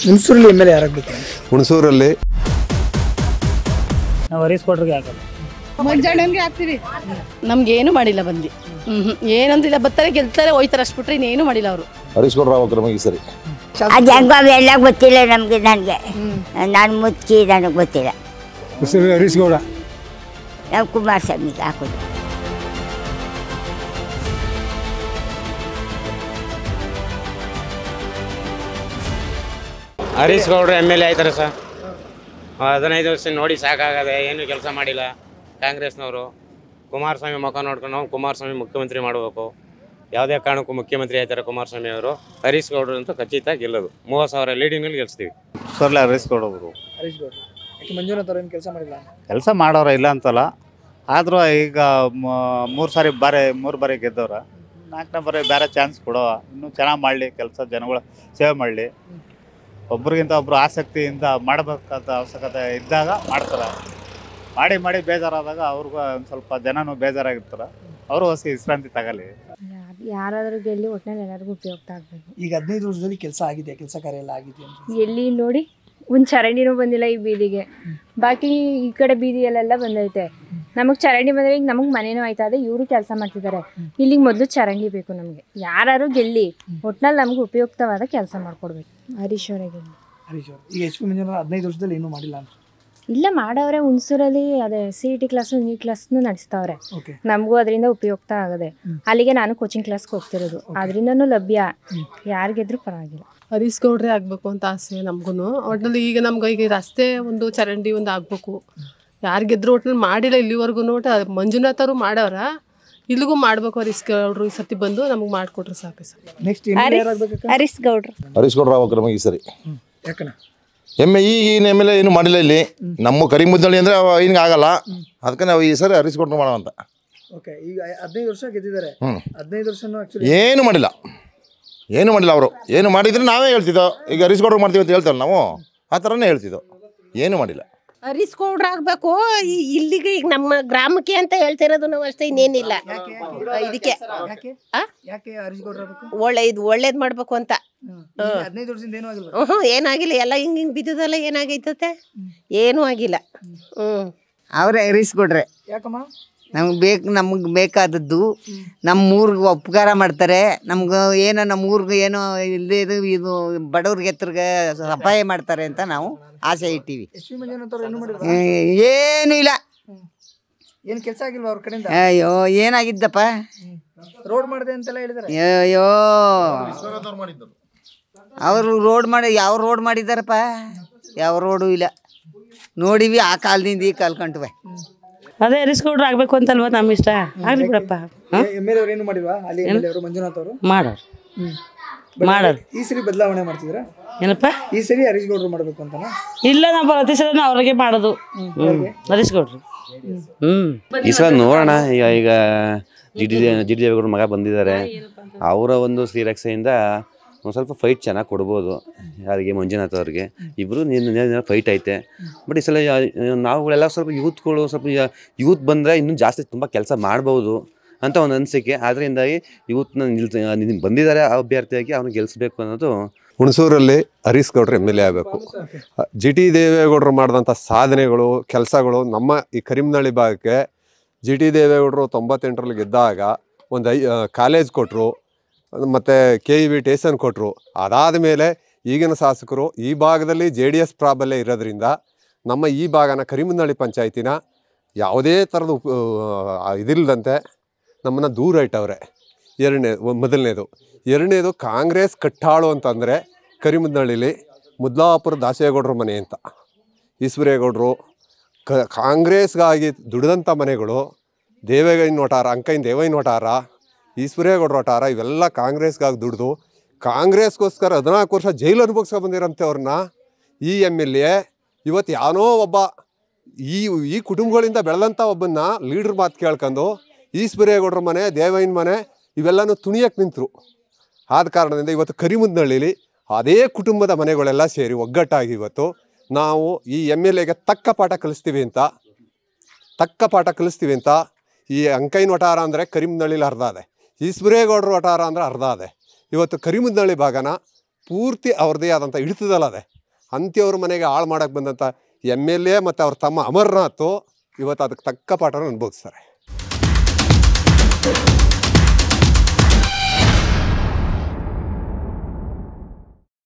ಹುಣಸೂರಲ್ಲಿ M L A ಯಾರಾಗಬೇಕು ಹುಣಸೂರಲ್ಲಿ ನಾವು ಹರೀಶ್ ಕೊಟ್ರಿಗೆ ಹಾಕಲ್ಲ ಮಂಜಣ್ಣನ್ಗೆ ಹಾಕ್ತೀವಿ ನಮ್ಗೇನು ಮಾಡಿಲ್ಲ ಬಂದು ಹ್ಮ್ ಏನಂತಿಲ್ಲ ಬರ್ತಾರೆ ಗೆಲ್ತಾರೆ ಹೋಯ್ತಾರೆ ಅಷ್ಟು ಬಿಟ್ರೆ ಇನ್ನೇನು ಮಾಡಿಲ್ಲ ಅವರು ಹರೀಶ್ ಗೌಡ್ರ ನಮಗೆ ಸರಿ ಅದು ಹೆಂಗೋ ಅವೆಲ್ಲ ಗೊತ್ತಿಲ್ಲ ನಮಗೆ ನನಗೆ ನಾನು ಮುಚ್ಚಿ ನನಗೆ ಗೊತ್ತಿಲ್ಲ ಹರೀಶ್ ಗೌಡ ನಾವು ಕುಮಾರಸ್ವಾಮಿಗೆ ಹಾಕೋದು ಹರೀಶ್ ಗೌಡ್ರು ಎಮ್ ಎಲ್ ಎ ಆಯ್ತಾರೆ ಸರ್ ಹದಿನೈದು ವರ್ಷ ನೋಡಿ ಸಾಕಾಗದೆ ಏನು ಕೆಲಸ ಮಾಡಿಲ್ಲ ಕಾಂಗ್ರೆಸ್ನವರು ಕುಮಾರಸ್ವಾಮಿ ಮುಖ ನೋಡ್ಕೊಂಡು ನಾವು ಕುಮಾರಸ್ವಾಮಿ ಮುಖ್ಯಮಂತ್ರಿ ಮಾಡಬೇಕು ಯಾವುದೇ ಕಾರಣಕ್ಕೂ ಮುಖ್ಯಮಂತ್ರಿ ಆಯ್ತಾರೆ ಕುಮಾರಸ್ವಾಮಿ ಅವರು ಹರೀಶ್ ಗೌಡ್ರು ಅಂತೂ ಖಚಿತ ಗೆಲ್ಲೋದು ಮೂವತ್ತು ಸಾವಿರ ಲೀಡಿಂಗಲ್ಲಿ ಗೆಲ್ಸ್ತೀವಿ ಸರ್ಲೆ ಹರೀಶ್ ಕೊಡೋರು ಹರೀಶ್ ಗೌಡ ಯಾಕೆ ಮಂಜುನಾಥ್ ಅವ್ರು ಏನು ಕೆಲಸ ಮಾಡಿಲ್ಲ ಕೆಲಸ ಮಾಡೋರ ಇಲ್ಲ ಅಂತಲ್ಲ ಆದರೂ ಈಗ ಮೂರು ಸಾರಿ ಬಾರಿ ಮೂರು ಬಾರಿ ಗೆದ್ದವ್ರ ನಾಲ್ಕನೇ ಬಾರಿ ಬೇರೆ ಚಾನ್ಸ್ ಕೊಡೋ ಇನ್ನೂ ಚೆನ್ನಾಗಿ ಮಾಡಲಿ ಕೆಲಸ ಜನಗಳ ಸೇವೆ ಮಾಡಲಿ ಒಬ್ರಿಗಿಂತ ಒಬ್ರು ಆಸಕ್ತಿಯಿಂದ ಮಾಡಬೇಕಾದ ಅವಶ್ಯಕತೆ ಇದ್ದಾಗ ಮಾಡ್ತಾರೆ ಮಾಡಿ ಮಾಡಿ ಬೇಜಾರಾದಾಗ ಅವ್ರಿಗೂ ಒಂದು ಸ್ವಲ್ಪ ಜನನೂ ಬೇಜಾರಾಗಿರ್ತಾರೆ ಅವರು ಹೊಸ ವಿಶ್ರಾಂತಿ ತಗಲಿ ಯಾರಾದರೂ ಗೆಲ್ಲಿ ಒಟ್ಟಿನಲ್ಲಿ ಎಲ್ಲರಿಗೂ ಉಪಯುಕ್ತ ಆಗಬೇಕು ಈಗ ಹದಿನೈದು ವರ್ಷದಲ್ಲಿ ಕೆಲಸ ಆಗಿದೆ ಕೆಲಸ ಕಾರ್ಯ ಎಲ್ಲ ಆಗಿದೆ ಅಂತ ಎಲ್ಲಿ ನೋಡಿ ಒಂದು ಚರಂಡಿನೂ ಬಂದಿಲ್ಲ ಈ ಬೀದಿಗೆ ಬಾಕಿ ಈ ಕಡೆ ಬೀದಿಯಲ್ಲೆಲ್ಲ ಬಂದೈತೆ ನಮಗೆ ಚರಂಡಿ ಬಂದರೆ ಈಗ ನಮಗೆ ಮನೇನೂ ಆಯ್ತಾ ಅದೇ ಇವರು ಕೆಲಸ ಮಾಡ್ತಿದ್ದಾರೆ ಇಲ್ಲಿಗೆ ಮೊದಲು ಚರಂಡಿ ಬೇಕು ನಮಗೆ ಯಾರು ಗೆಲ್ಲಿ ಒಟ್ನಲ್ಲಿ ನಮ್ಗೆ ಉಪಯುಕ್ತವಾದ ಕೆಲಸ ಮಾಡಿಕೊಡ್ಬೇಕು ಹರೀಶ್ ಅವರೇ ಗೆಲ್ಲಿ ಹರೀಶ್ ಅವರು ಈಗ ಎಚ್ ಪಿ ಮಂಜುನಾಥ್ ಹದಿನೈದು ವರ್ಷದಲ್ಲಿ ಏನೂ ಮಾಡಿಲ್ಲ ಅಂತ ಇಲ್ಲ ಮಾಡವ್ರೆ ಹುಣಸೂರಲ್ಲಿ ಅದೇ C E T class NEET ಕ್ಲಾಸ್ನು ನಡೆಸ್ತವ್ರೆ ಓಕೆ ನಮಗೂ ಅದರಿಂದ ಉಪಯುಕ್ತ ಆಗದೆ ಅಲ್ಲಿಗೆ ನಾನು ಕೋಚಿಂಗ್ ಕ್ಲಾಸ್ಗೆ ಹೋಗ್ತಿರೋದು ಅದರಿಂದನೂ ಲಭ್ಯ ಯಾರಿಗೆದ್ರು ಪರವಾಗಿಲ್ಲ ಹರೀಶ್ ಗೌಡ್ರೆ ಆಗಬೇಕು ಅಂತ ಆಸೆ ನಮಗೂ ಒಟ್ನಲ್ಲಿ ಈಗ ನಮ್ಗೆ ಈಗ ರಸ್ತೆ ಒಂದು ಚರಂಡಿ ಒಂದು ಆಗಬೇಕು ಯಾರು ಗೆದ್ರು ಒಟ್ನಲ್ಲಿ ಮಾಡಿಲ್ಲ ಇಲ್ಲಿವರೆಗೂ ಒಟ್ಟು ಮಂಜುನಾಥ್ ಅವರು ಮಾಡವ್ರ ಇಲ್ಲಿಗೂ ಮಾಡ್ಬೇಕು ಹರೀಶ್ ಗೌಡ್ರು ಈ ಸತಿ ಬಂದು ನಮಗೆ ಮಾಡಿಕೊಟ್ರೆ ಸಾಕು sir next M L A ಯಾರಾಗಬೇಕು ಹರೀಶ್ ಗೌಡ್ರು ಹರೀಶ್ ಗೌಡ್ರ ನಮಗೆ ಸರಿ ಯಾಕಣ್ಣ ಎಮ್ ಈಗಿನ ಎಮ್ ಎಲ್ ಎ ಏನು ಮಾಡಿಲ್ಲ ಇಲ್ಲಿ ನಮ್ಮ ಕರಿಮುದ್ದಳ್ಳಿ ಅಂದರೆ ಹಿಂಗೆ ಆಗಲ್ಲ ಅದಕ್ಕೆ ನಾವು ಈ ಸರಿ ಹರೀಶ್ ಗೌಡ್ರು ಮಾಡೋ ಅಂತ ಓಕೆ ಈಗ ಹದಿನೈದು ವರ್ಷ ಗೆದ್ದಿದ್ದಾರೆ ಹ್ಮ್. ಹದಿನೈದು ವರ್ಷನೂ ಆಕ್ಚುಲಿ ಏನು ಮಾಡಿಲ್ಲ ಏನು ಮಾಡಿಲ್ಲ ಅವರು ಏನು ಮಾಡಿದ್ರೆ ನಾವೇ ಹೇಳ್ತಿದ್ದೋ ಈಗ ಹರೀಶ್ ಗೌಡ್ರು ಮಾಡ್ತೀವಿ ಅಂತ ಹೇಳ್ತಾರಲ್ಲ ನಾವು ಆ ಥರನೇ ಹೇಳ್ತಿದ್ದೋ ಏನು ಮಾಡಿಲ್ಲ ಹರೀಶ್ ಗೌಡ್ರು ಆಗ್ಬೇಕು ಈ- ಇಲ್ಲಿಗೆ ಈಗ ನಮ್ಮ ಗ್ರಾಮಕ್ಕೆ ಅಂತ ಹೇಳ್ತಿರೋದು ನಾವು ಅಷ್ಟೇ ಇನ್ನೇನಿಲ್ಲ ಇದಕ್ಕೆ ಯಾಕೆ ಆ? ಯಾಕೆ ಹರೀಶ್ ಗೌಡ್ರು ಆಗಬೇಕು ಒಳ್ಳೆ ಇದು ಒಳ್ಳೇದ್ ಮಾಡ್ಬೇಕು ಅಂತ ಹದಿನೈದು ವರ್ಷದಿಂದ ಏನೂ ಆಗಿಲ್ಲ ಹ್ಞೂ ಏನಾಗಿಲ್ಲ ಎಲ್ಲ ಹಿಂಗ್ ಹಿಂಗ್ ಬಿದ್ದದಲ್ಲ ಏನಾಗೈತತೆ ಏನೂ ಆಗಿಲ್ಲ ಹ್ಮ್ ಅವರೇ ಹರಿಸ್ಕೊಡ್ರೆ ಯಾಕಮ್ಮ ನಮ್ಗೆ ಬೇಕು ನಮಗೆ ಬೇಕಾದದ್ದು ನಮ್ಮ ಊರಿಗೆ ಉಪಕಾರ ಮಾಡ್ತಾರೆ ನಮ್ಗೆ ಏನೋ ನಮ್ಮ ಊರಿಗೆ ಏನೋ ಇಲ್ಲದೆ ಇದು ಇದು ಬಡವ್ರಿಗೆ ಎತ್ತರಿಗೆ ಸಹಾಯ ಮಾಡ್ತಾರೆ ಅಂತ ನಾವು ಆಸೆ ಇಟ್ಟಿವಿ ಎಚ್ ಪಿ ಮಂಜುನಾಥ್ ಅವ್ರು ಏನೂ ಮಾಡಿಲ್ಲ ಏ- ಏನು ಇಲ್ಲ ಏನು ಕೆಲಸ ಆಗಿಲ್ವಾ ಅವ್ರ ಕಡೆಯಿಂದ ಅಯ್ಯೋ ಏನಾಗಿದ್ದಪ್ಪ ರೋಡ್ ಮಾಡಿದೆ ಅಂತೆಲ್ಲ ಹೇಳಿದಾರೆ ಅಯ್ಯೋ ಅವರು ರೋಡ್ ಮಾಡಿ ಯಾವ ರೋಡ್ ಮಾಡಿದಾರಪ್ಪ ಯಾವ ರೋಡು ಇಲ್ಲ ನೋಡಿವಿ ಆ ಕಾಲದಿಂದ ಈ ಕಾಲ ಕಂಟ್ವೆ ಅದೇ ಹರೀಶ್ ಗೌಡ್ರು ಆಗಬೇಕು ಅಂತಲ್ವ ನಮ್ಮ ಇಷ್ಟ ಆಗಲಿ ಬಿಡಪ್ಪ ಎಮ್ ಎಲ್ ಎ ಅವ್ರು ಏನು ಮಾಡಿಲ್ವಾ ಅಲ್ಲಿ ಎಮ್ ಎಲ್ ಎ ಅವರು ಮಂಜುನಾಥ್ ಅವರು ಮಾಡೋರು But ಮಾಡೋರು ಈ ಸರಿ ಬದಲಾವಣೆ ಮಾಡ್ತಿದ್ರ ಏನಪ್ಪ ಈ ಸರಿ ಹರೀಶ್ ಗೌಡ್ರು ಮಾಡಬೇಕು ಅಂತನಾ ಇಲ್ಲ ನಾವು ಪ್ರತಿ ಸಲ ಅವ್ರಿಗೆ ಮಾಡೋದು ಹ್ಞೂ ಹರೀಶ್ ಗೌಡ್ರು ಹ್ಞೂ ಈ ಸಲ ನೋಡೋಣ ಈಗ ಈಗ G D G D Devegowda ಮಗ ಬಂದಿದ್ದಾರೆ ಅವರ ಒಂದು ಶ್ರೀರಕ್ಷೆಯಿಂದ ಒಂದು ಸ್ವಲ್ಪ ಫೈಟ್ ಚೆನ್ನಾಗಿ ಕೊಡ್ಬೋದು ಯಾರಿಗೆ ಮಂಜುನಾಥ್ ಅವ್ರಿಗೆ ಇಬ್ಬರು ಫೈಟ್ ಐತೆ ಬಟ್ ಈ ಸಲ ಯಾ- ನಾವುಗಳೆಲ್ಲ ಸ್ವಲ್ಪ ಯೂತ್ಗಳು ಸ್ವಲ್ಪ ಯೂತ್ ಬಂದರೆ ಇನ್ನೂ ಜಾಸ್ತಿ ತುಂಬ ಕೆಲಸ ಮಾಡ್ಬೋದು ಅಂತ ಒಂದು ಅನಿಸಿಕೆ ಆದ್ದರಿಂದಾಗಿ ಯೂತ್ನ ನಿಲ್ಸ ನಿನ್- ಬಂದಿದ್ದಾರೆ ಆ ಅಭ್ಯರ್ಥಿಯಾಗಿ ಅವ್ನು ಗೆಲ್ಲಿಸ್ಬೇಕು ಅನ್ನೋದು ಹುಣಸೂರಲ್ಲಿ ಹರೀಶ್ ಗೌಡ್ರು ಎಮ್ ಎಲ್ ಎ ಆಗಬೇಕು ಜಿ ಟಿ ದೇವೇಗೌಡರು ಮಾಡಿದಂಥ ಸಾಧನೆಗಳು ಕೆಲಸಗಳು ನಮ್ಮ ಈ ಕರಿಮನಹಳ್ಳಿ ಭಾಗಕ್ಕೆ ಜಿ ಟಿ ದೇವೇಗೌಡರು ತೊಂಬತ್ತೆಂಟರಲ್ಲಿ ಗೆದ್ದಾಗ ಒಂದು ಐ ಕಾಲೇಜ್ ಕೊಟ್ಟರು ಮತ್ತು ಕೆ ಇ ವಿ ಟೇಷನ್ ಕೊಟ್ಟರು ಅದಾದ ಮೇಲೆ ಈಗಿನ ಶಾಸಕರು ಈ ಭಾಗದಲ್ಲಿ ಜೆ ಡಿ ಎಸ್ ಪ್ರಾಬಲ್ಯ ಇರೋದ್ರಿಂದ ನಮ್ಮ ಈ ಭಾಗನ ಕರಿಮನಹಳ್ಳಿ ಪಂಚಾಯತಿನ ಯಾವುದೇ ಥರದ ಉಪ ಆ, ಇದಿಲ್ಲದಂತೆ ನಮ್ಮನ್ನು ದೂರ ಇಟ್ಟವ್ರೆ ಎರಡನೇ ಮೊದಲನೇದು ಎರಡನೇದು ಕಾಂಗ್ರೆಸ್ ಕಟ್ಟಾಳು ಅಂತಂದರೆ ಕರಿಮುದ್ನಹಳ್ಳಿಲಿ ಮುದ್ಲಾಪುರ ದಾಸೇಗೌಡರ ಮನೆ ಅಂತ ಈಶ್ವರೇಗೌಡರು ಕ ಕಾಂಗ್ರೆಸ್ಗಾಗಿ ದುಡಿದಂಥ ಮನೆಗಳು ದೇವೇಗೈನ ಒಟಾರ ಅಂಕೈನ ದೇವೈನ ಒಟಾರ ಈಶ್ವರೇಗೌಡರ ಒಟಾರ ಇವೆಲ್ಲ ಕಾಂಗ್ರೆಸ್ಗಾಗಿ ದುಡಿದು ಕಾಂಗ್ರೆಸ್ಗೋಸ್ಕರ ಹದಿನಾಲ್ಕು ವರ್ಷ ಜೈಲು ಅನುಭವಿಸ್ಕೊ ಬಂದಿರೋಂಥವ್ರನ್ನ ಈ ಎಮ್ ಎಲ್ ಎ ಇವತ್ತು ಯಾವನೋ ಒಬ್ಬ ಈ ಈ ಕುಟುಂಬಗಳಿಂದ ಬೆಳೆದಂಥ ಒಬ್ಬನ್ನ ಲೀಡ್ರ್ ಮಾತು ಕೇಳ್ಕೊಂಡು ಈಶ್ವರೇಗೌಡರ ಮನೆ ದೇವೈನ ಮನೆ ಇವೆಲ್ಲನೂ ತುಣಿಯಕ್ಕೆ ನಿಂತರು ಆದ ಕಾರಣದಿಂದ ಇವತ್ತು ಕರಿಮುದ್ನಹಳ್ಳಿಲಿ ಅದೇ ಕುಟುಂಬದ ಮನೆಗಳೆಲ್ಲ ಸೇರಿ ಒಗ್ಗಟ್ಟಾಗಿ ಇವತ್ತು ನಾವು ಈ ಎಮ್ ಎಲ್ ಎಗೆ ತಕ್ಕ ಪಾಠ ಕಲಿಸ್ತೀವಿ ಅಂತ ತಕ್ಕ ಪಾಠ ಕಲಿಸ್ತೀವಿ ಅಂತ ಈ ಅಂಕೈನ ವಟಾರ ಅಂದರೆ ಕರಿಮುದ್ನಹಳ್ಳಿಲಿ ಅರ್ಧ ಅದೆ ಈಶ್ವರೇಗೌಡರ ವಟಾರ ಅಂದರೆ ಅರ್ಧ ಅದೆ ಇವತ್ತು ಕರಿಮುದ್ನಹಳ್ಳಿ ಭಾಗನ ಪೂರ್ತಿ ಅವ್ರದ್ದೇ ಆದಂಥ ಹಿಡಿತದಲ್ಲ ಅದೇ ಅಂತ್ಯವ್ರ ಮನೆಗೆ ಹಾಳು ಮಾಡೋಕ್ಕೆ ಬಂದಂಥ ಎಮ್ ಎಲ್ ಎ ಮತ್ತು ಅವ್ರ ತಮ್ಮ ಅಮರ್ನಾಥ್ ಇವತ್ತು ಅದಕ್ಕೆ ತಕ್ಕ ಪಾಠನ ಅನುಭವಿಸ್ತಾರೆ